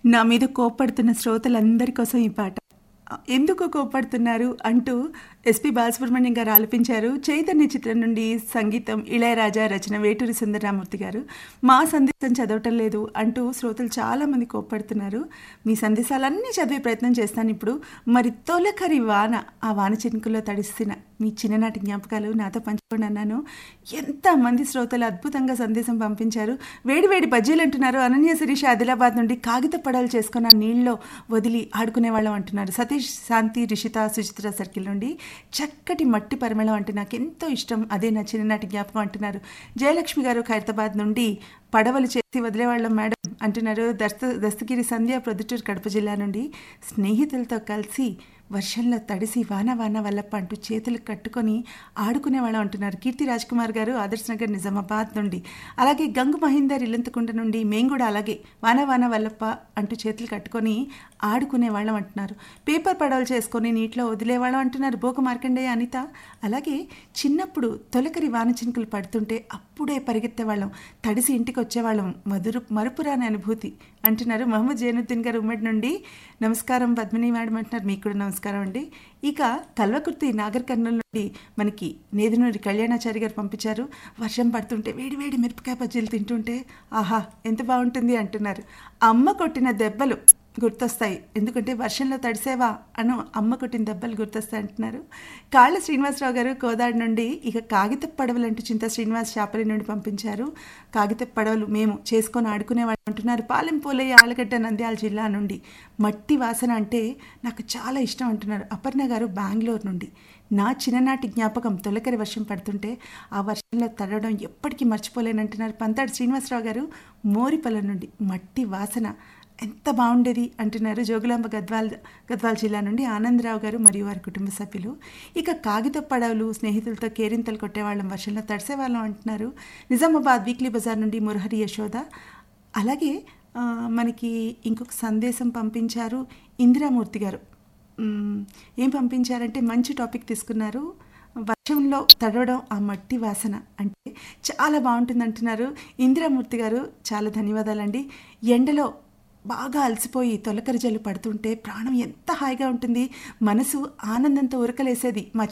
నా మీద కోప్పడుతున్న శ్రోతలందరి కోసం ఈ పాట ఎందుకు కోప్పడుతున్నారు అంటూ ఎస్పి బాలసుబ్రహ్మణ్యం గారు ఆలపించారు చైతన్య చిత్రం నుండి సంగీతం ఇళయరాజా రచన వేటూరి సుందరరామూర్తి గారు మా సందేశం చదవటం లేదు అంటూ శ్రోతలు చాలామంది కోప్పడుతున్నారు మీ సందేశాలన్నీ చదివే ప్రయత్నం చేస్తాను ఇప్పుడు మరి తొలకరి వాన ఆ వాన చినుకుల్లో తడిసిన మీ చిన్ననాటి జ్ఞాపకాలు నాతో పంచుకోండి అన్నాను ఎంతమంది శ్రోతలు అద్భుతంగా సందేశం పంపించారు వేడి వేడి బజ్జీలు అంటున్నారు అనన్య శిరీష ఆదిలాబాద్ నుండి కాగిత పడవలు చేసుకున్న నీళ్ళలో వదిలి ఆడుకునే వాళ్ళం అంటున్నారు సతీష్ శాంతి రిషిత సుచిత్ర సర్కిల్ నుండి చక్కటి మట్టి పరిమళం అంటే నాకు ఎంతో ఇష్టం అదే నా చిన్ననాటి జ్ఞాపకం అంటున్నారు జయలక్ష్మి గారు ఖైరతాబాద్ నుండి పడవలు చేసి వదిలేవాళ్ళం మేడం అంటున్నారు దస్త దస్తగిరి సంధ్య ప్రొద్దుటూరు కడప జిల్లా నుండి స్నేహితులతో కలిసి వర్షంలో తడిసి వాన వాన వల్లప్ప అంటూ చేతులు కట్టుకొని ఆడుకునేవాళ్ళం అంటున్నారు కీర్తి రాజ్ కుమార్ గారు ఆదర్శ్ నగర్ నిజామాబాద్ నుండి అలాగే గంగు మహీందర్ ఇల్లంతకుంట నుండి మేము కూడా అలాగే వాన వాన వల్లప్ప అంటూ చేతులు కట్టుకొని ఆడుకునేవాళ్ళం అంటున్నారు పేపర్ పడవలు చేసుకొని నీటిలో వదిలేవాళ్ళం అంటున్నారు బోక మార్కండేయ అనిత అలాగే చిన్నప్పుడు తొలకరి వాన చినుకులు పడుతుంటే అప్పుడే పరిగెత్తేవాళ్ళం తడిసి ఇంటికి వచ్చేవాళ్ళం మధురు మరుపురాని అనుభూతి అంటున్నారు మహమ్మద్ జైనుద్దీన్ గారు ఉమ్మడి నుండి నమస్కారం పద్మిని మేడం అంటున్నారు మీకు కూడా నమస్కారం అండి ఇక కల్వకుర్తి నాగర్ కర్నూలు నుండి మనకి నేదునూరి కళ్యాణాచారి గారు పంపించారు వర్షం పడుతుంటే వేడి వేడి మిరపకాయ బజ్జీలు తింటుంటే ఆహా ఎంత బాగుంటుంది అంటున్నారు అమ్మ కొట్టిన దెబ్బలు గుర్తొస్తాయి ఎందుకంటే వర్షంలో తడిసేవా అను అమ్మ కొట్టిన దెబ్బలు గుర్తొస్తాయి అంటున్నారు కాళ్ళ శ్రీనివాసరావు గారు కోదాడు నుండి ఇక కాగిత పడవలు అంటూ చింత శ్రీనివాస్ చాపలి నుండి పంపించారు కాగిత పడవలు మేము చేసుకొని ఆడుకునేవాళ్ళు అంటున్నారు పాలెం పోలయ్య ఆలగడ్డ నంద్యాల జిల్లా నుండి మట్టి వాసన అంటే నాకు చాలా ఇష్టం అంటున్నారు అపర్ణ గారు బెంగళూరు నుండి నా చిన్ననాటి జ్ఞాపకం తొలకరి వర్షం పడుతుంటే ఆ వర్షంలో తడవడం ఎప్పటికీ మర్చిపోలేనంటున్నారు పంతాడు శ్రీనివాసరావు గారు మోరిపల్ల నుండి మట్టి వాసన ఎంత బాగుండేది అంటున్నారు జోగులాంబ గద్వాల్ గద్వాల్ జిల్లా నుండి ఆనందరావు గారు మరియు వారి కుటుంబ సభ్యులు ఇక కాగిత పడవలు స్నేహితులతో కేరింతలు కొట్టేవాళ్ళం వర్షంలో తడిసేవాళ్ళం అంటున్నారు నిజామాబాద్ వీక్లీ బజార్ నుండి మురహరి యశోద అలాగే మనకి ఇంకొక సందేశం పంపించారు ఇందిరామూర్తి గారు ఏం పంపించారంటే మంచి టాపిక్ తీసుకున్నారు వర్షంలో తడవడం ఆ మట్టి వాసన అంటే చాలా బాగుంటుంది అంటున్నారు ఇందిరామూర్తి గారు చాలా ధన్యవాదాలండి ఎండలో బాగా అలసిపోయి తొలకరి జల్లు పడుతుంటే ప్రాణం ఎంత హాయిగా ఉంటుంది మనసు ఆనందంతో ఉరకలేసేది మా